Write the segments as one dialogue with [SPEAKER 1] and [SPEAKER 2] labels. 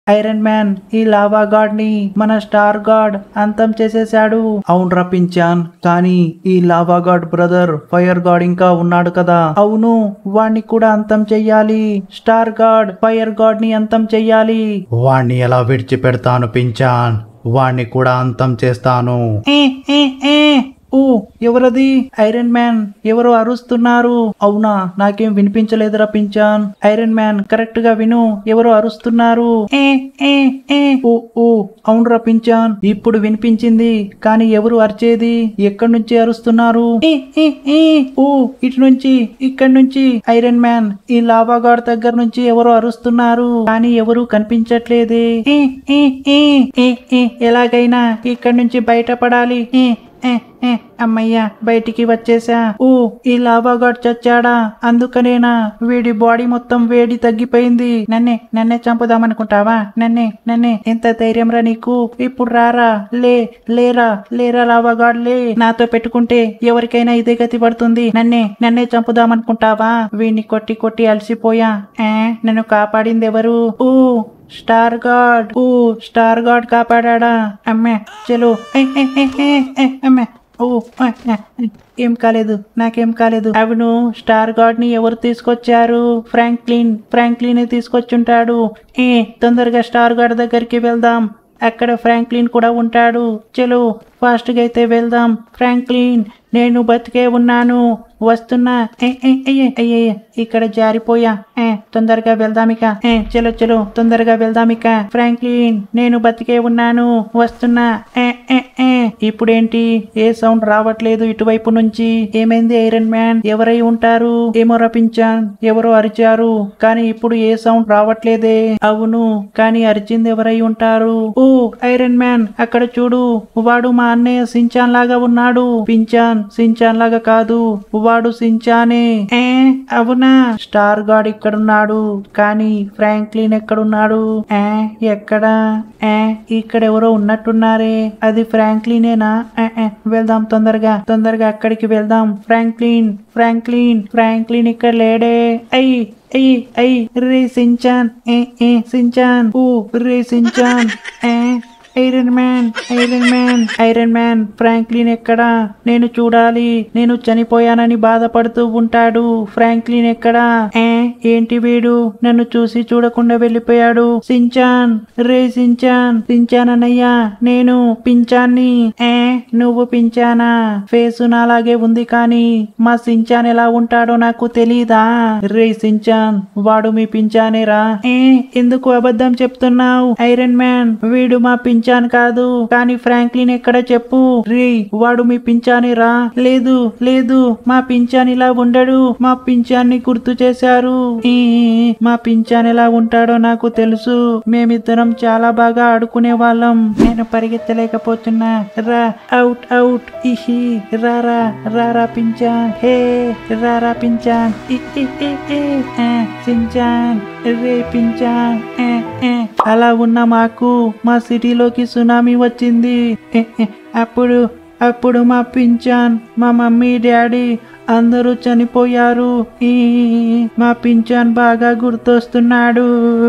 [SPEAKER 1] Iron man ఈ lava god ని మన స్టార్ గాడ్ అంతం చేసేశాడు అవును రప్పించాన్ కానీ ఈ lava god brother fire god ఇంకా ఉన్నాడు కదా అవును వాణ్ణి కూడా అంతం చెయ్యాలి స్టార్ గాడ్ ఫైర్ గాడ్ ని అంతం చెయ్యాలి
[SPEAKER 2] వాణ్ణి ఎలా విడిచిపెడతాను పించాన్ వాణ్ణి కూడా అంతం చేస్తాను
[SPEAKER 1] ఏ ఏ ఏ ఓ ఎవరది ఐరన్ మ్యాన్ ఎవరో అరుస్తున్నారు అవునా నాకేం వినిపించలేదురా పించాన్ ఐరన్ మ్యాన్ కరెక్ట్ గా విను ఎవరో అరుస్తున్నారు ఏ ఏ ఏ ఓ ఓ అవునురా పించాన్ ఇప్పుడు వినిపించింది కానీ ఎవరు అరిచేది ఎక్కడి నుంచి అరుస్తున్నారు ఏ ఏ ఏ ఓ ఇటు నుంచి ఇక్కడి నుంచి ఐరన్ మ్యాన్ ఈ లావా గాడ్ దగ్గర నుంచి ఎవరో అరుస్తున్నారు కానీ ఎవరు కనిపించట్లేదే ఏ ఏ ఏ ఏ ఏ ఎలాగైనా ఇక్కడి నుంచి బయటపడాలి ఏ ఏ ఏ అమ్మయ్యా బయటికి వచ్చేసా ఊ ఈ లావాగాడ్ చచ్చాడా అందుకనేనా వీడి బాడీ మొత్తం వేడి తగ్గిపోయింది నన్నే నన్నే చంపుదామనుకుంటావా నన్నే నన్నే ఎంత ధైర్యం రా నీకు ఇప్పుడు రారా లే లేరా లేరా లావాగాడ్ లే నాతో పెట్టుకుంటే ఎవరికైనా ఇదే గతి పడుతుంది నన్నే నన్నే చంపుదామనుకుంటావా వీడిని కొట్టి కొట్టి అలసిపోయా ఏ నన్ను కాపాడింది ఎవరు ఊ స్టార్ గాడ్ ఓ స్టార్ గాడ్ కాపాడా అమ్మే చలో ఏ, ఏ, ఏ, ఏ, ఏ, అమ్మే ఓ ఆ, ఆ, ఏం కాలేదు నాకేం కాలేదు అవును స్టార్ గాడ్ ని ఎవరు తీసుకొచ్చారు ఫ్రాంక్లిన్ ఫ్రాంక్లిన్ తీసుకొచ్చుంటాడు ఏ తొందరగా స్టార్ గాడ్ దగ్గరికి వెళ్దాం అక్కడ ఫ్రాంక్లిన్ కూడా ఉంటాడు చలో ఫాస్ట్గా అయితే వెళ్దాం ఫ్రాంక్లిన్ నేను బతికే ఉన్నాను వస్తున్నా ఏ, ఏ, ఏ, ఏ, ఏ, ఏ, ఇక్కడ జారిపోయా ఏ తొందరగా వెళ్దాం ఇక ఏ చలో చలో తొందరగా వెళ్దాం ఇక ఫ్రాంక్లిన్ నేను బతికే ఉన్నాను వస్తున్నా ఏ ఏ ఏ ఇప్పుడేంటి ఏ సౌండ్ రావట్లేదు ఇటువైపు నుంచి ఏమైంది ఐరన్ మ్యాన్ ఎవరై ఉంటారు ఏమో రపించాన్ ఎవరో అరిచారు కానీ ఇప్పుడు ఏ సౌండ్ రావట్లేదే అవును కానీ అరిచింది ఎవరై ఉంటారు ఓ ఐరన్ మ్యాన్ అక్కడ చూడు వాడు మా అన్నయ్య సించాన్ లాగా ఉన్నాడు పించాన్ సించాన్ లాగా కాదు వాడు సించానే ఏ అవునా స్టార్ గాడ్ ఇక్కడున్నాడు కానీ ఫ్రాంక్లిన్ ఎక్కడున్నాడు ఏ ఎక్కడ ఏ ఇక్కడ ఎవరో ఉన్నట్టున్నారే అది ఫ్రాంక్లినేనా ఏ, ఏ, వెళ్దాం తొందరగా తొందరగా అక్కడికి వెళ్దాం ఫ్రాంక్లిన్ ఫ్రాంక్లిన్ ఫ్రాంక్లిన్ ఇక్కడ లేడే అయ్యి అయ్యి అయ్యి రే సించాన్ ఏ ఏ సించాన్ ఓ రే సించాన్ ఏ iron man iron man iron man Franklin ఎక్కడా నేను చూడాలి నేను చనిపోయానని బాధపడుతూ ఉంటాడు ఫ్రాంక్లిన్ ఎక్కడా ఏ ఏంటి వీడు నన్ను చూసి చూడకుండా వెళ్ళిపోయాడు సించాన్ రే సించాన్ సించాన్ అన్నయ్యా నేను పించాన్ని ఏ నువ్వు పించానా ఫేసు నాలాగే ఉంది కానీ మా సించాన్ ఎలా ఉంటాడో నాకు తెలీదా రే సించాన్ వాడు మీ పించానేరా ఏ ఎందుకు అబద్ధం చెప్తున్నావు ఐరన్ మ్యాన్ వీడు మా పించాన్ కాదు కానీ ఫ్రాంక్లిన్ ఎక్కడ చెప్పు రే వాడు మీ పించానేరా లేదు లేదు మా పించాన్ ఇలా ఉండడు మా పించాన్ని గుర్తు చేశారు ఈ, మా పించాన్ ఎలా ఉంటాడో నాకు తెలుసు మేమిద్దరం చాలా బాగా ఆడుకునే వాళ్ళం నేను పరిగెత్తలేకపోతున్నా రా అవుట్ అవుట్ ఇహి రారా రారా పించాన్ హే రారా పించాన్ ఇ, ఇ, ఇ, ఇ. ఆ, సించాన్ రే పించాన్ ఏ, ఏ. అలా ఉన్న మాకు మా సిటీలోకి సునామీ వచ్చింది ఏ, ఏ. అప్పుడు అప్పుడు మా పించాన్ మా మమ్మీ డాడీ అందరూ చనిపోయారు ఈ మా పించాన్ బాగా గుర్తొస్తున్నాడు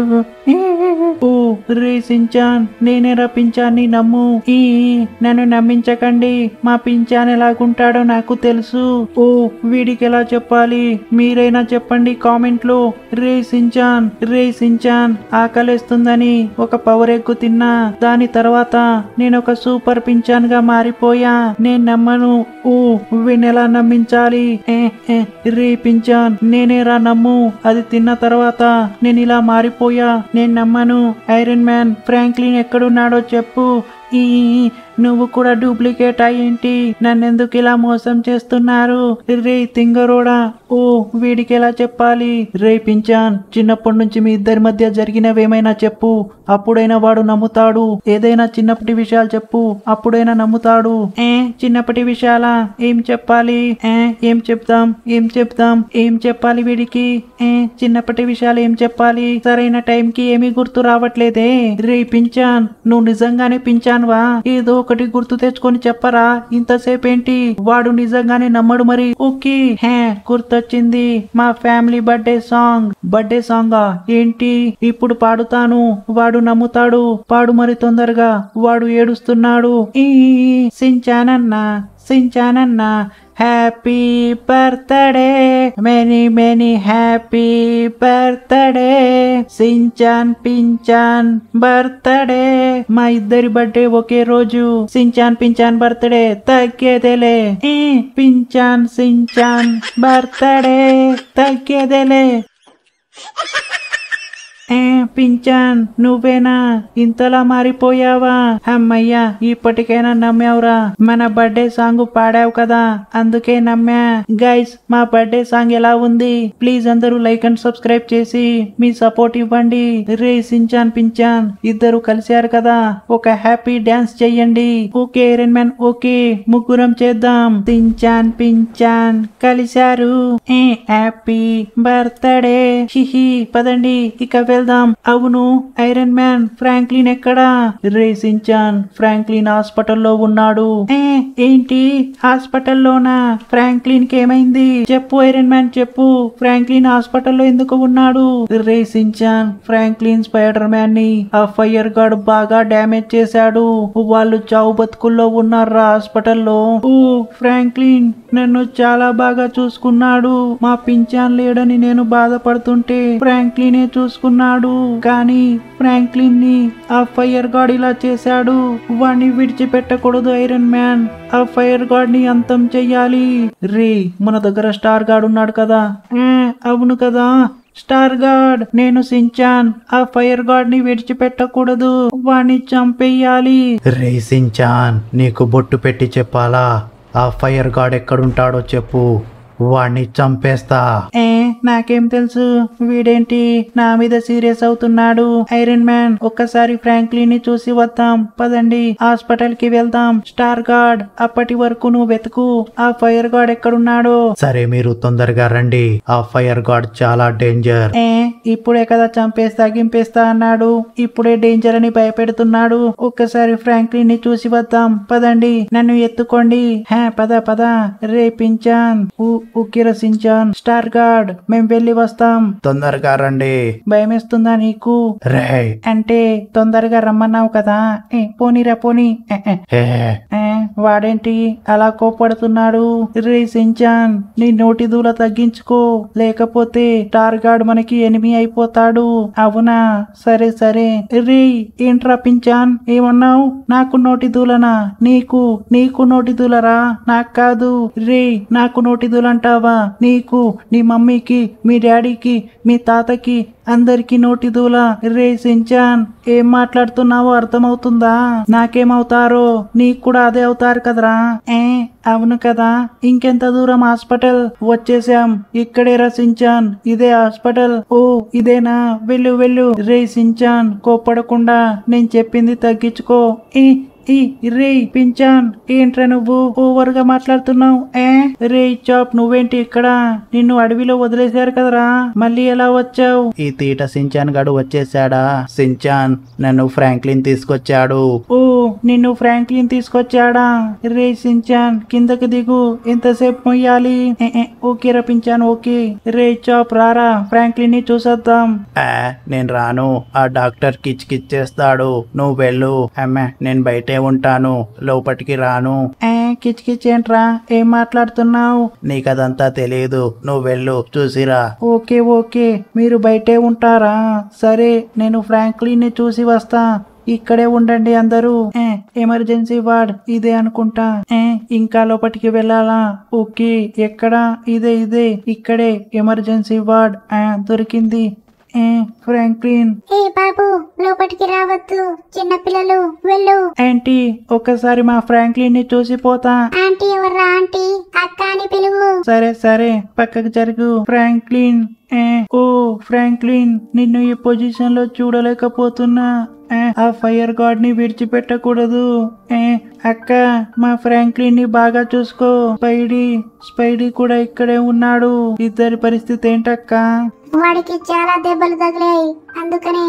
[SPEAKER 1] ఓ రే సించాన్ నేనే రా పించాన్ని నమ్ము ఈ నన్ను నమ్మించకండి మా పించాన్ ఎలాగుంటాడో నాకు తెలుసు ఓ వీడికి ఎలా చెప్పాలి మీరైనా చెప్పండి కామెంట్ లో రే సించాన్ రే సించాన్ ఆకలేస్తుందని ఒక పవర్ ఎగ్గు తిన్నా దాని తర్వాత నేను ఒక సూపర్ పించాన్ గా మారిపోయా నేను నమ్మను ఓ వీణెలా నమ్మించాలి ఏ ఏ రే పించాన్ నేనే రా నమ్ము అది తిన్న తర్వాత నేను ఇలా మారిపోయా నేను నమ్మను ఐరన్ మ్యాన్ ఫ్రాంక్లిన్ ఎక్కడున్నాడో చెప్పు ఈ నువ్వు కూడా డూప్లికేట్ అయ్యేంటి నన్నెందుకు ఇలా మోసం చేస్తున్నారు రే తింగరోడా ఓ వీడికి ఎలా చెప్పాలి రే పించాన్ చిన్నప్పటి నుంచి మీ ఇద్దరి మధ్య జరిగినవేమైనా చెప్పు అప్పుడైనా వాడు నమ్ముతాడు ఏదైనా చిన్నప్పటి విషయాలు చెప్పు అప్పుడైనా నమ్ముతాడు ఏ చిన్నప్పటి విషయాలా ఏం చెప్పాలి ఏ ఏం చెప్తాం ఏం చెప్తాం ఏం చెప్పాలి వీడికి ఏ చిన్నప్పటి విషయాలు ఏం చెప్పాలి సరైన టైంకి ఏమీ గుర్తు రావట్లేదే రే పించాన్ నువ్వు నిజంగానే పించాన్వా ఏదో ఒకటి గుర్తు తెచ్చుకొని చెప్పరా ఇంతసేపు ఏంటి వాడు నిజంగానే నమ్మడు మరి ఓకే హే గుర్తొచ్చింది మా ఫ్యామిలీ బర్త్డే సాంగ్ బర్త్డే సాంగా ఏంటి ఇప్పుడు పాడుతాను వాడు నమ్ముతాడు పాడు మరి తొందరగా వాడు ఏడుస్తున్నాడు ఈ సించానన్నా సించానన్నా happy birthday many many happy birthday Shinchan Pinchan birthday మా ఇద్దరి బర్త్డే ఒకే రోజు సించాన్ పించాన్ బర్త్డే తగ్గేదేలే ఈ పించాన్ సించాన్ బర్త్డే తగ్గేదేలే ఏ పించాన్ నువ్వేనా ఇంతలా మారిపోయావా అమ్మయ్యా ఇప్పటికైనా నమ్మావురా మన బర్త్డే సాంగ్ పాడావు కదా అందుకే నమ్మా గైస్ మా బర్త్డే సాంగ్ ఎలా ఉంది ప్లీజ్ అందరూ లైక్ అండ్ సబ్స్క్రైబ్ చేసి మీ సపోర్ట్ ఇవ్వండి రే సించాన్ పించాన్ ఇద్దరు కలిశారు కదా ఒక హ్యాపీ డాన్స్ చెయ్యండి ఓకే ఐరన్ మ్యాన్ ఓకే ముగ్గురం చేద్దాం సించాన్ పించాన్ కలిశారు ఏ హ్యాపీ బర్త్డే హిహి పదండి ఇక వెళ్దాం అవును ఐరన్ మ్యాన్ ఫ్రాంక్లిన్ ఎక్కడా రేసించాన్ ఫ్రాంక్లిన్ హాస్పిటల్లో ఉన్నాడు ఏ ఏంటి హాస్పిటల్లోనా ఫ్రాంక్లిన్ కి ఏమైంది చెప్పు ఐరన్ మ్యాన్ చెప్పు ఫ్రాంక్లిన్ హాస్పిటల్లో ఎందుకు ఉన్నాడు రేసించాన్ ఫ్రాంక్లిన్ స్పైడర్ మ్యాన్ ని ఆ ఫైర్ గార్డ్ బాగా డ్యామేజ్ చేశాడు వాళ్ళు చావు బతుకుల్లో ఉన్నారా హాస్పిటల్లో ఓ ఫ్రాంక్లిన్ నన్ను చాలా బాగా చూసుకున్నాడు మా పించాన్ లేడని నేను బాధపడుతుంటే ఫ్రాంక్లినే చూసుకున్నాడు కానీ ఫ్రాంక్లిన్ ని ఆ ఫైర్ గార్డ్ ఇలా చేశాడు వాణ్ణి విడిచిపెట్టకూడదు ఐరన్ మ్యాన్ ఆ ఫైర్ గార్డ్ ని అంతం చెయ్యాలి రే మన దగ్గర స్టార్ గార్డ్ ఉన్నాడు కదా ఏ, అవును కదా స్టార్ గార్డ్ నేను సించాన్ ఆ ఫైర్ గార్డ్ ని విడిచిపెట్టకూడదు వాణ్ణి చంపేయాలి
[SPEAKER 2] రేసించాన్ నీకు బొట్టు పెట్టి చెప్పాలా ఆ ఫైర్ గాడ్ ఎక్కడుంటాడో చెప్పు వాణ్ణి చంపేస్తా
[SPEAKER 1] ఏ నాకేం తెలుసు వీడేంటి నా మీద సీరియస్ అవుతున్నాడు ఐరన్ మ్యాన్ ఒక్కసారి ఫ్రాంక్లిన్ ని చూసి వద్దాం పదండి హాస్పిటల్ కి వెళ్దాం స్టార్ గార్డ్ అప్పటి వరకు నువ్వు వెతుకు ఆ ఫైర్ గార్డ్ ఎక్కడున్నాడో
[SPEAKER 2] సరే మీరు తొందరగా రండి ఆ ఫైర్ గాడ్ చాలా డేంజర్
[SPEAKER 1] ఏ ఇప్పుడే కదా చంపేస్తా గింపేస్తా అన్నాడు ఇప్పుడే డేంజర్ అని భయపెడుతున్నాడు ఒక్కసారి ఫ్రాంక్లిన్ ని చూసి వద్దాం పదండి నన్ను ఎత్తుకోండి హే పద పద రే పించాన్ ఊ- ఉక్కిరసించాన్ స్టార్ గార్డ్ మేం వెళ్ళి వస్తాం
[SPEAKER 2] తొందరగా రండి
[SPEAKER 1] భయమేస్తుందా నీకు
[SPEAKER 2] రే
[SPEAKER 1] అంటే తొందరగా రమ్మన్నావు కదా ఏ పోనీరా పోనీ ఏ, ఏ,
[SPEAKER 2] హే
[SPEAKER 1] ఏ, వాడేంటి అలా కోపడుతున్నాడు రే సించాన్ నీ నోటి దూల తగ్గించుకో లేకపోతే టార్గాడ్ మనకి ఎనిమి అయిపోతాడు అవునా సరే సరే రే ఏంట్రా పించాన్ ఏమన్నావు నాకు నోటి దూలనా నీకు నీకు నోటి దూలరా నాకు కాదు రే నాకు నోటి దూలంటావా నీకు నీ మమ్మీకి మీ డాడీకి మీ తాతకి అందరికి నోటి దూల రే సించాన్ ఏం మాట్లాడుతున్నావో అర్థమవుతుందా నాకేమవుతారో నీకు కూడా అదే అవుతారు కదరా ఏ అవును కదా ఇంకెంత దూరం హాస్పిటల్ వచ్చేసాం ఇక్కడే రసించాన్ ఇదే హాస్పిటల్ ఓ ఇదేనా వెళ్ళు వెళ్ళు రే సించాన్ కోప్పడకుండా నేను చెప్పింది తగ్గించుకో ఈ ఈ రే పించాన్ ఏంట్రా నువ్వు ఓవర్ గా మాట్లాడుతున్నావు ఏ రే చాప్ నువ్వేంటి ఇక్కడ నిన్ను అడవిలో వదిలేశారు కదరా మళ్ళీ ఎలా వచ్చావు
[SPEAKER 2] ఈ తీట సించాన్ గడు వచ్చేసాడా సించాన్ నన్ను ఫ్రాంక్లిన్ తీసుకొచ్చాడు
[SPEAKER 1] ఓ నిన్ను ఫ్రాంక్లిన్ తీసుకొచ్చాడా రే సించాన్ కిందకి దిగు ఎంతసేపు మొయ్యాలి ఏ, ఏ, ఓకే రపించాను ఓకే రే చాప్ రారా ఫ్రాంక్లిన్ ని చూసొద్దాం
[SPEAKER 2] ఆ, నేను రాను ఆ డాక్టర్ కిచ్ కిచ్చేస్తాడు నువ్వు వెళ్ళు అమ్మే నేను బయటే ఉంటాను లోపటికి రాను
[SPEAKER 1] ఏ కిచకిచ్ ఏంట్రా ఏం మాట్లాడుతున్నావు
[SPEAKER 2] నీకదంతా తెలియదు నువ్వు వెళ్ళు చూసిరా
[SPEAKER 1] ఓకే ఓకే మీరు బయటే ఉంటారా సరే నేను ఫ్రాంక్లిన్ ని చూసి వస్తా ఇక్కడే ఉండండి అందరూ ఏ, ఎమర్జెన్సీ వార్డ్ ఇదే అనుకుంటా ఏ, ఇంకా లోపలికి వెళ్ళాలా ఓకే ఎక్కడ ఇదే ఇదే ఇక్కడే ఎమర్జెన్సీ వార్డ్ ఆ, దొరికింది ఏ, ఫ్రాంక్లిన్
[SPEAKER 3] ఏ బాబు లోపలికి రావద్దు చిన్నపిల్లలు వెళ్ళు
[SPEAKER 1] ఏంటి ఒక్కసారి మా ఫ్రాంక్లిన్ ని చూసిపోతా
[SPEAKER 3] ఆంటీ ఎవర్రా ఆంటీ అక్క అని పిలువు
[SPEAKER 1] సరే సరే పక్కకు జరుగు ఫ్రాంక్లిన్ ఏ, ఓ ఫ్రాంక్లిన్ నిన్ను ఈ పొజిషన్ లో చూడలేకపోతున్నా ఏ, ఆ ఫైర్ గాడ్ ని విడిచిపెట్టకూడదు ఏ అక్క మా ఫ్రాంక్లిన్ ని బాగా చూసుకో స్పైడీ స్పైడీ కూడా ఇక్కడే ఉన్నాడు ఇద్దరి పరిస్థితి ఏంటక్క
[SPEAKER 3] వాడికి చాలా దెబ్బలు తగిలాయి అందుకనే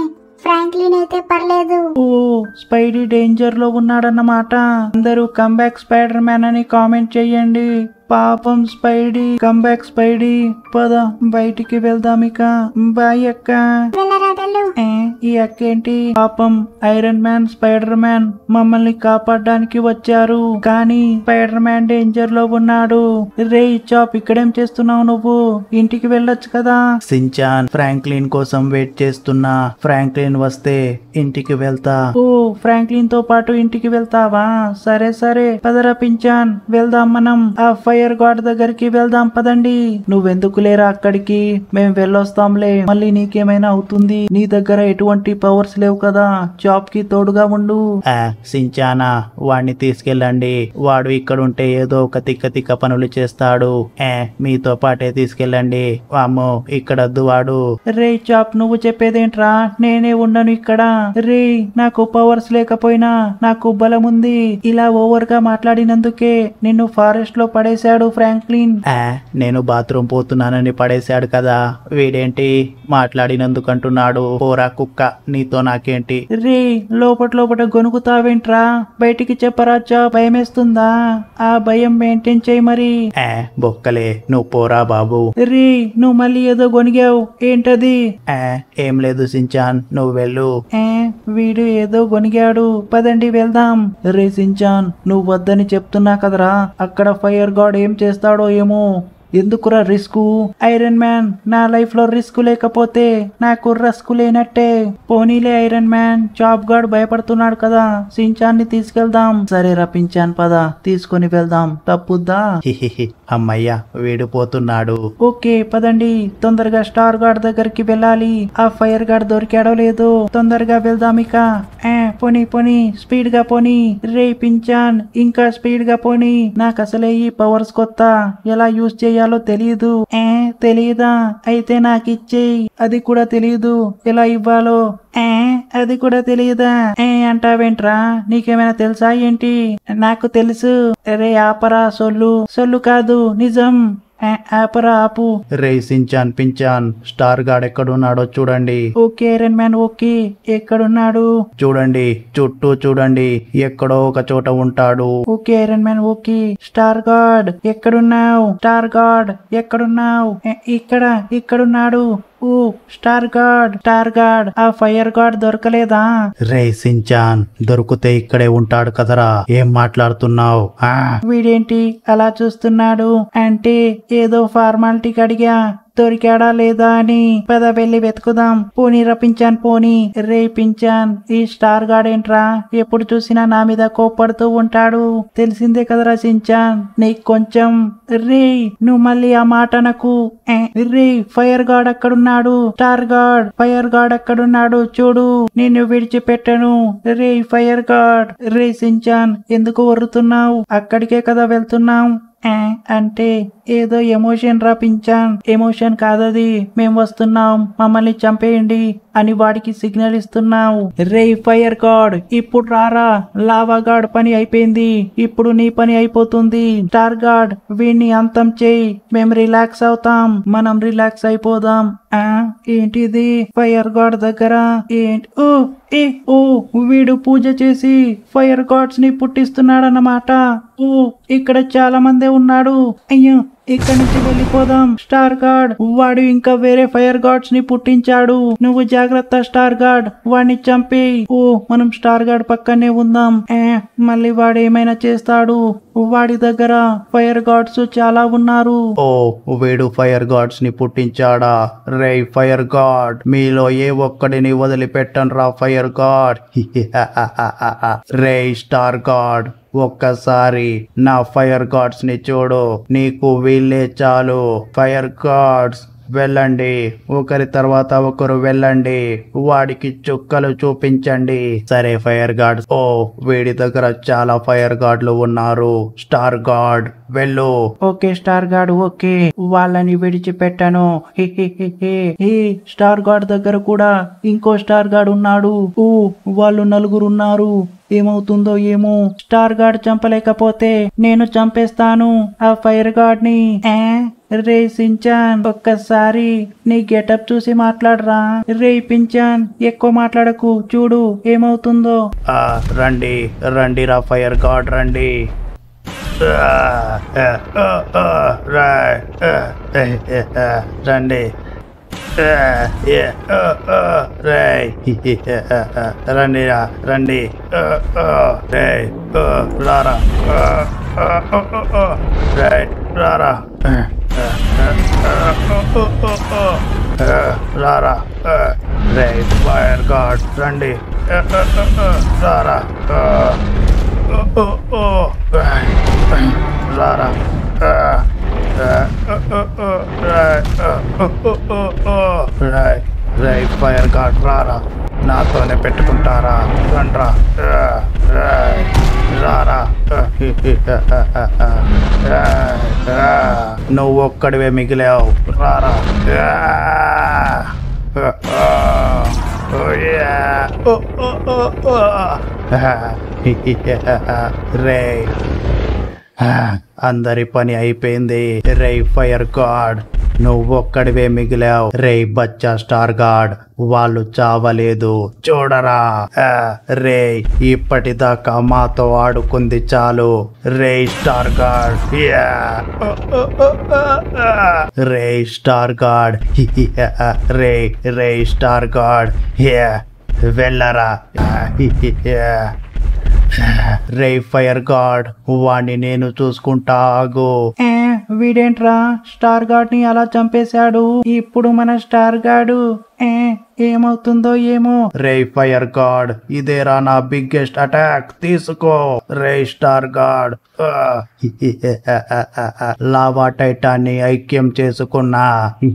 [SPEAKER 3] ఫ్రాంక్లిన్ అయితే పర్లేదు
[SPEAKER 1] ఓ స్పైడీ డేంజర్ లో ఉన్నాడన్నమాట అందరూ కంబ్యాక్ స్పైడర్ మ్యాన్ అని కామెంట్ చేయండి పాపం స్పైడీ కంబ్యాక్ స్పైడీ పద బయటికి వెళ్దాం ఇక బాయ్ అక్క
[SPEAKER 3] వెళ్ళరాదలు
[SPEAKER 1] ఏ, ఈ అక్క ఏంటి పాపం ఐరన్ మ్యాన్ స్పైడర్ మ్యాన్ మమ్మల్ని కాపాడడానికి వచ్చారు కానీ స్పైడర్ మ్యాన్ డేంజర్ లో ఉన్నాడు రే చాప్ ఇక్కడేం చేస్తున్నావు నువ్వు ఇంటికి వెళ్ళొచ్చు కదా
[SPEAKER 2] సించాన్ ఫ్రాంక్లిన్ కోసం వెయిట్ చేస్తున్నా ఫ్రాంక్లిన్ వస్తే ఇంటికి వెళ్తా
[SPEAKER 1] ఓ ఫ్రాంక్లిన్ తో పాటు ఇంటికి వెళ్తావా సరే సరే పదరా పించాన్ వెళ్దాం మనం ఆ ఫైర్ గాడ్ దగ్గరికి వెళ్దాం పదండి నువ్వెందుకు లేరా అక్కడికి మేం వెళ్ళొస్తాంలే మళ్ళీ నీకేమైనా అవుతుంది నీ దగ్గర ఎటువంటి పవర్స్ లేవు కదా జాబ్ కి తోడుగా ఉండు
[SPEAKER 2] ఆ, సించానా వాడిని తీసుకెళ్ళండి వాడు ఇక్కడ ఉంటే ఏదో ఒక తిక్క తిక్క పనులు చేస్తాడు ఏ మీతో పాటే తీసుకెళ్ళండి వామ్మో ఇక్కడొద్దు వాడు
[SPEAKER 1] రే చాప్ నువ్వు చెప్పేదేంట్రా నేనే ఉండను ఇక్కడ రే నాకు పవర్స్ లేకపోయినా నాకు బలం ఉంది ఇలా ఓవర్ గా మాట్లాడినందుకే నిన్ను ఫారెస్ట్ లో పడేశాడు ఫ్రాంక్లిన్
[SPEAKER 2] ఆ, నేను బాత్రూమ్ పోతున్నానని పడేశాడు కదా వీడేంటి మాట్లాడినందుకు అంటున్నాడు పోరా కుక్క నీతో నాకేంటి
[SPEAKER 1] రే లోపట లోపట గొనుగుతావేంట్రా బయటికి చెప్పరా చా భయమేస్తుందా ఆ భయం మెయింటైన్ చేయి మరి
[SPEAKER 2] ఏ బొక్కలే నువ్వు పోరా బాబు
[SPEAKER 1] రే నువ్వు మళ్ళీ ఏదో గొనిగావు ఏంటది
[SPEAKER 2] ఏ ఏం లేదు సించాన్ నువ్వు వెళ్ళు
[SPEAKER 1] ఏ వీడు ఏదో గొనిగాడు పదండి వెళ్దాం రే సించాన్ నువ్వు వద్దని చెప్తున్నా కదరా అక్కడ ఫైర్ గాడ్ ఏం చేస్తాడో ఏమో ఎందుకురా రిస్క్ ఐరన్ మ్యాన్ నా లైఫ్ లో రిస్క్ లేకపోతే నాకు రస్క్ లేనట్టే పోనీలే ఐరన్ మ్యాన్ జాబ్ గార్డ్ భయపడుతున్నాడు కదా సించాన్ని తీసుకెళ్దాం సరే రప్పించాను పద తీసుకొని వెళ్దాం తప్పుద్దా
[SPEAKER 2] హిహిహి అమ్మయ్య వీడు పోతున్నాడు
[SPEAKER 1] ఓకే పదండి తొందరగా స్టార్ గార్డ్ దగ్గరికి వెళ్ళాలి ఆ ఫైర్ గార్డ్ దొరికాడో లేదో తొందరగా వెళ్దాం ఇక ఏ, పోనీ పోనీ స్పీడ్ గా పోనీ రే పించాన్ ఇంకా స్పీడ్ గా పోనీ నాకు అసలే ఈ పవర్స్ కొత్త ఎలా యూజ్ చేయాలో తెలియదు ఏ తెలియదా అయితే నాకు ఇచ్చేయి అది కూడా తెలియదు ఎలా ఇవ్వాలో ఏ అది కూడా తెలియదా ఏ అంటావేంట్రా నీకేమైనా తెలుసా ఏంటి నాకు తెలుసు రే ఆపరా సొల్లు సొల్లు కాదు నిజం ఏ, ఆపరా ఆపు
[SPEAKER 2] రే సించాన్ పించాన్ స్టార్ గాడ్ ఎక్కడున్నాడో చూడండి
[SPEAKER 1] ఓకే ఐరన్ మ్యాన్ ఓకే ఎక్కడున్నాడు
[SPEAKER 2] చూడండి చుట్టూ చూడండి ఎక్కడో ఒక చోట ఉంటాడు
[SPEAKER 1] okay iron man okay star god ఎక్కడున్నావు స్టార్ గాడ్ ఎక్కడున్నావు ఏ, ఇక్కడ ఇక్కడున్నాడు ఓ స్టార్ గాడ్ స్టార్ గాడ్ ఆ ఫైర్ గాడ్ దొరకలేదా
[SPEAKER 2] రే సించాన్ దొరికితే ఇక్కడే ఉంటాడు కదరా ఏం మాట్లాడుతున్నావు ఆ
[SPEAKER 1] వీడేంటి అలా చూస్తున్నాడు అంటే ఏదో ఫార్మాలిటీకి అడిగా దొరికాడా లేదా అని పద వెళ్ళి వెతుకుదాం పోనీ రప్పించాను పోనీ రే పించాన్ ఈ స్టార్ గార్డ్ ఏంట్రా ఎప్పుడు చూసినా నా మీద కోప్పడుతూ ఉంటాడు తెలిసిందే కదరా సించాన్ నీకు కొంచెం రే నువ్వు మళ్ళీ ఆ మాట నాకు ఏ, రే ఫైర్ గార్డ్ అక్కడున్నాడు స్టార్ గార్డ్ ఫైర్ గార్డ్ అక్కడున్నాడు చూడు నిన్ను విడిచిపెట్టను రే ఫైర్ గార్డ్ రే సించాన్ ఎందుకు వరుతున్నావు అక్కడికే కదా వెళ్తున్నాం ఏ, అంటే ఏదో ఎమోషన్ రాపించాన్ ఎమోషన్ కాదది మేం వస్తున్నాం మమ్మల్ని చంపేయండి అని వాడికి సిగ్నల్ ఇస్తున్నావు రే ఫైర్ గాడ్ ఇప్పుడు రారా లావా గాడ్ పని అయిపోయింది ఇప్పుడు నీ పని అయిపోతుంది స్టార్ గాడ్ వీడిని అంతం చేయి మేము రిలాక్స్ అవుతాం మనం రిలాక్స్ అయిపోదాం ఆ ఏంటిది ఫైర్ గాడ్ దగ్గర ఏంటి ఓ ఏ ఓ వీడు పూజ చేసి ఫైర్ గాడ్స్ ని పుట్టిస్తున్నాడన్నమాట ఓ ఇక్కడ చాలా మందే ఉన్నాడు అయ్యో ఇక్కడి నుంచి వెళ్ళిపోదాం స్టార్ గార్డ్ వాడు ఇంకా వేరే ఫైర్ గార్డ్స్ ని పుట్టించాడు నువ్వు జాగ్రత్త స్టార్ గార్డ్ వాడిని చంపి ఓ మనం స్టార్ గార్డ్ పక్కనే ఉందాం ఏ మళ్ళీ వాడు ఏమైనా చేస్తాడు వాడి దగ్గర ఫైర్ గార్డ్స్ చాలా ఉన్నారు
[SPEAKER 2] ఓ వీడు ఫైర్ గాడ్స్ ని పుట్టించాడా రే ఫైర్ గాడ్ మీలో ఏ ఒక్కడిని వదిలిపెట్టను రా ఫైర్ గాడ్ రే స్టార్ గాడ్ ఒక్కసారి నా ఫైర్ గాడ్స్ ని చూడు నీకు వీళ్ళే చాలు ఫైర్ గాడ్స్ వెళ్ళండి ఒకరి తర్వాత ఒకరు వెళ్ళండి వాడికి చుక్కలు చూపించండి సరే ఫైర్ గార్డ్స్ ఓ వీడి దగ్గర చాలా ఫైర్ గార్డ్లు ఉన్నారు స్టార్ గాడ్ వెళ్ళు
[SPEAKER 1] ఓకే స్టార్ గార్డ్ ఓకే వాళ్ళని విడిచిపెట్టాను హి హి హి హి. హి స్టార్ గార్డ్ దగ్గర కూడా ఇంకో స్టార్ గార్డ్ ఉన్నాడు ఊ వాళ్ళు నలుగురు ఉన్నారు ఏమవుతుందో ఏమో స్టార్ గార్డ్ చంపలేకపోతే నేను చంపేస్తాను ఆ ఫైర్ గార్డ్ ని ఏ? రే సించాన్ ఒక్కసారి నీ గెటప్ చూసి మాట్లాడరా రే పించాన్ ఎక్కువ మాట్లాడకు చూడు ఏమవుతుందో
[SPEAKER 2] ఆ, రండి రండి రా ఫైర్ గాడ్ రండి ఆ, ఆ, ఆ, ఆ, రా- ఆ, ఏ, ఏ, ఆ, రండి ఆ, ఏ, ఆ, ఆ, రేయ్. ఆ, ఆ, రండి రా రండి ఆ, ఆ, రేయ్. ఆ, రారా ఆ, ఆ, ఆ, ఆ, ఆ, రేయ్, రారా ఆ, ఆ, ఆ, ఆ, ఆ, ఆ, ఆ, రారా ఆ, రేయ్ ఫైర్ గాడ్ రండి ఆ, ఆ, ఆ, ఆ, రారా ఆ, ఓ, ఓ, ఓ, రేయ్, రారా ఆ, ఆ, ఆ, ఆ, ఆ, రేయ్, ఆ, ఓ, ఓ, ఓ, ఓ, రేయ్, రేయ్ ఫైర్ గాడ్ రారా నాతోనే పెట్టుకుంటారా రండ్రా ఆ, రేయ్, రారా ఆ, హి, హి, ఆ, ఆ, ఆ, ఆ, రేయ్, ఆ, నువ్వు ఒక్కడివే మిగిలావు రారా ఆ, ఆ, ఆ, ఓ, యా, ఓ, ఓ, ఓ, ఓ, ఆ, హి, హి, ఆ, ఆ, రేయ్ ఆ, అందరి పని అయిపోయింది రే ఫైర్ గాడ్ నువ్వొక్కడివే మిగిలావు రే బచ్చా స్టార్ గాడ్ వాళ్ళు చావలేదు చూడరా ఆ, రే ఇప్పటిదాకా మాతో ఆడుకుంది చాలు రే స్టార్ గాడ్ యా. ఓ, ఓ, ఓ, ఓ, ఆ. రే స్టార్ గాడ్ యా. రే రే స్టార్ గాడ్ యా. వెళ్ళరా యా. రే ఫైర్ గాడ్ వాణ్ణి నేను చూసుకుంటా ఆగు
[SPEAKER 1] ఏ వీడేంట్రా స్టార్ గాడ్ ని అలా చంపేశాడు ఇప్పుడు మన స్టార్ గాడు ఏ ఏమవుతుందో ఏమో
[SPEAKER 2] రే ఫైర్ గాడ్ ఇదేరా నా బిగ్గెస్ట్ అటాక్ తీసుకో రే స్టార్ గాడ్ ఆ. లావా టైటాన్ని ఐక్యం చేసుకున్నా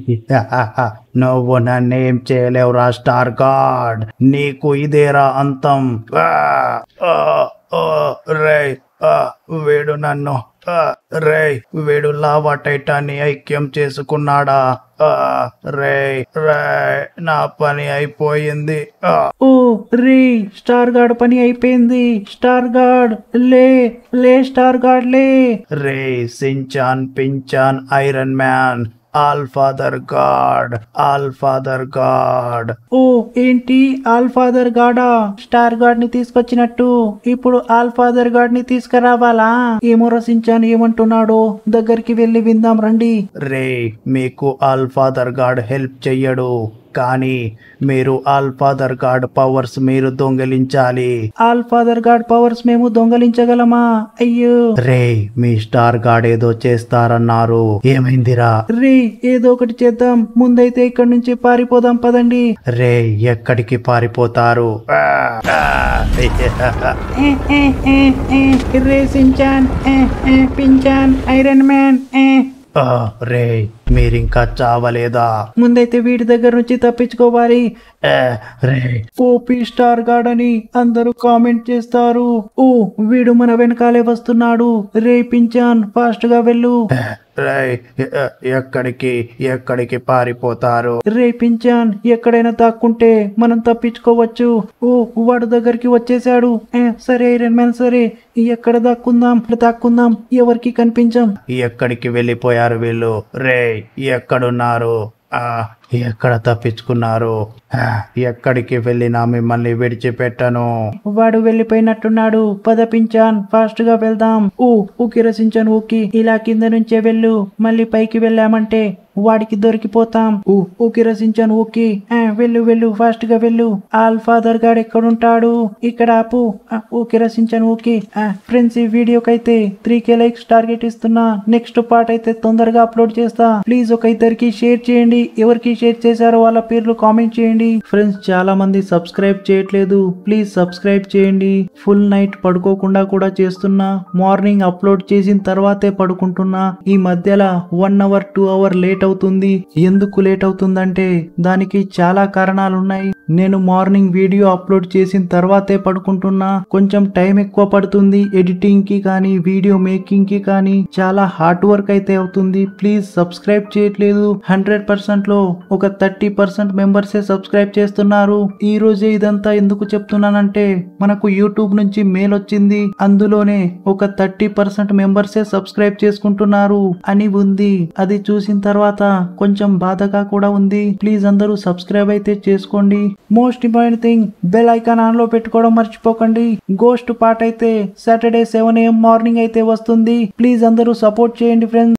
[SPEAKER 2] నువ్వు నన్నేం చేయలేవురా స్టార్ గాడ్ నీకు ఇదేరా అంతం ఆ, ఆ, ఆ, రే ఆ, వీడు నన్ను ఆ, రే వీడు లావా టైటాన్ని ఐక్యం చేసుకున్నాడా ఆ, రే రే నా పని అయిపోయింది ఆ,
[SPEAKER 1] ఓ రే స్టార్ గాడ్ పని అయిపోయింది స్టార్ గాడ్ లే లే స్టార్ గాడ్ లే
[SPEAKER 2] రే Shinchan Pinchan iron man all father god all father god
[SPEAKER 1] ఓ ఏంటి ఆల్ ఫాదర్ గాడా స్టార్ గాడ్ ని తీసుకొచ్చినట్టు ఇప్పుడు ఆల్ ఫాదర్ గాడ్ ని తీసుకురావాలా ఏమో రసించాను ఏమంటున్నాడో దగ్గరికి వెళ్ళి విందాం రండి
[SPEAKER 2] రే మీకు ఆల్ ఫాదర్ గాడ్ హెల్ప్ చెయ్యడు కానీ మీరు ఆల్ ఫాదర్ గాడ్ పవర్స్ మీరు దొంగిలించాలి
[SPEAKER 1] ఆల్ ఫాదర్ గాడ్ పవర్స్ మేము దొంగలించగలమా అయ్యో
[SPEAKER 2] రే మీ స్టార్ గాడ్ ఏదో చేస్తారన్నారు ఏమైందిరా
[SPEAKER 1] రే ఏదో ఒకటి చేద్దాం ముందైతే ఇక్కడి నుంచి పారిపోదాం పదండి
[SPEAKER 2] రే ఎక్కడికి పారిపోతారు ఆ, ఆ,
[SPEAKER 1] ఏ, ఏ, ఏ, ఏ, రే సించాన్ ఏ, ఏ, పించాన్ ఐరన్ మ్యాన్ ఏ.
[SPEAKER 2] ఆ, రే మీరింకా చావలేదా
[SPEAKER 1] ముందైతే వీడి దగ్గర నుంచి తప్పించుకోవాలి
[SPEAKER 2] ఏ, రే
[SPEAKER 1] ఓపీ స్టార్ గార్డ్ అని అందరూ కామెంట్ చేస్తారు ఓ వీడు మన వెనకాలే వస్తున్నాడు రే పించాన్ ఫాస్ట్ గా వెళ్ళు
[SPEAKER 2] రేయ్, ఎ- ఎక్కడికి ఎక్కడికి పారిపోతారు
[SPEAKER 1] రే పించాన్ ఎక్కడైనా దాక్కుంటే మనం తప్పించుకోవచ్చు ఓ వాడు దగ్గరికి వచ్చేసాడు ఏ, సరే ఐరన్ మ్యాన్ సరే ఎక్కడ దాక్కుందాం ఇక్కడ దాక్కుందాం ఎవరికి కనిపించాం
[SPEAKER 2] ఎక్కడికి వెళ్ళిపోయారు వీళ్ళు రే ఎక్కడున్నారు ఆ ఎక్కడ తప్పించుకున్నారు ఆ, ఎక్కడికి వెళ్ళినా మిమ్మల్ని విడిచిపెట్టను
[SPEAKER 1] వాడు వెళ్ళిపోయినట్టున్నాడు పద పించాన్ ఫాస్ట్ గా వెళ్దాం ఊ ఊకి రసించాను ఊకి ఇలా కింద నుంచే వెళ్ళు మళ్ళీ పైకి వెళ్ళామంటే వాడికి దొరికిపోతాం ఊ ఊకి రసించాను ఊకి ఆ, వెళ్ళు వెళ్ళు ఫాస్ట్ గా వెళ్ళు ఆల్ ఫాదర్ గాడు ఎక్కడుంటాడు ఇక్కడ ఆపు ఆ, ఊకి రసించాను ఊకి ఫ్రెండ్స్ ఈ వీడియోకైతే త్రీ కే లైక్స్ టార్గెట్ ఇస్తున్నా నెక్స్ట్ పార్ట్ అయితే తొందరగా అప్లోడ్ చేస్తా ప్లీజ్ ఒక ఇద్దరికి షేర్ చేయండి ఎవరికి షేర్ చేశారో వాళ్ళ పేర్లు కామెంట్ చేయండి ఫ్రెండ్స్ చాలా మంది సబ్స్క్రైబ్ చేయట్లేదు ప్లీజ్ సబ్స్క్రైబ్ చేయండి ఫుల్ నైట్ పడుకోకుండా కూడా చేస్తున్నా మార్నింగ్ అప్లోడ్ చేసిన తర్వాతే పడుకుంటున్నా ఈ మధ్యలో one hour two hour late అవుతుంది ఎందుకు లేట్ అవుతుందంటే దానికి చాలా కారణాలు ఉన్నాయి నేను మార్నింగ్ వీడియో అప్లోడ్ చేసిన తర్వాతే పడుకుంటున్నా కొంచెం టైం ఎక్కువ పడుతుంది ఎడిటింగ్ కి కానీ వీడియో మేకింగ్ కి కానీ చాలా హార్డ్ వర్క్ అయితే అవుతుంది ప్లీజ్ సబ్స్క్రైబ్ చేయట్లేదు హండ్రెడ్ పర్సెంట్ లో ఒక థర్టీ పర్సెంట్ మెంబర్సే సబ్స్క్రైబ్ చేస్తున్నారు ఈ రోజే ఇదంతా ఎందుకు చెప్తున్నానంటే మనకు యూట్యూబ్ నుంచి మెయిల్ వచ్చింది అందులోనే ఒక థర్టీ పర్సెంట్ మెంబర్సే సబ్స్క్రైబ్ చేసుకుంటున్నారు అని ఉంది అది చూసిన తర్వాత కొంచెం బాధగా కూడా ఉంది ప్లీజ్ అందరూ సబ్స్క్రైబ్ అయితే చేసుకోండి most important thing bell icon on లో పెట్టుకోవడం మర్చిపోకండి గోస్ట్ పార్ట్ అయితే సాటర్డే సెవెన్ ఏఎం మార్నింగ్ అయితే వస్తుంది ప్లీజ్ అందరూ సపోర్ట్ చేయండి ఫ్రెండ్స్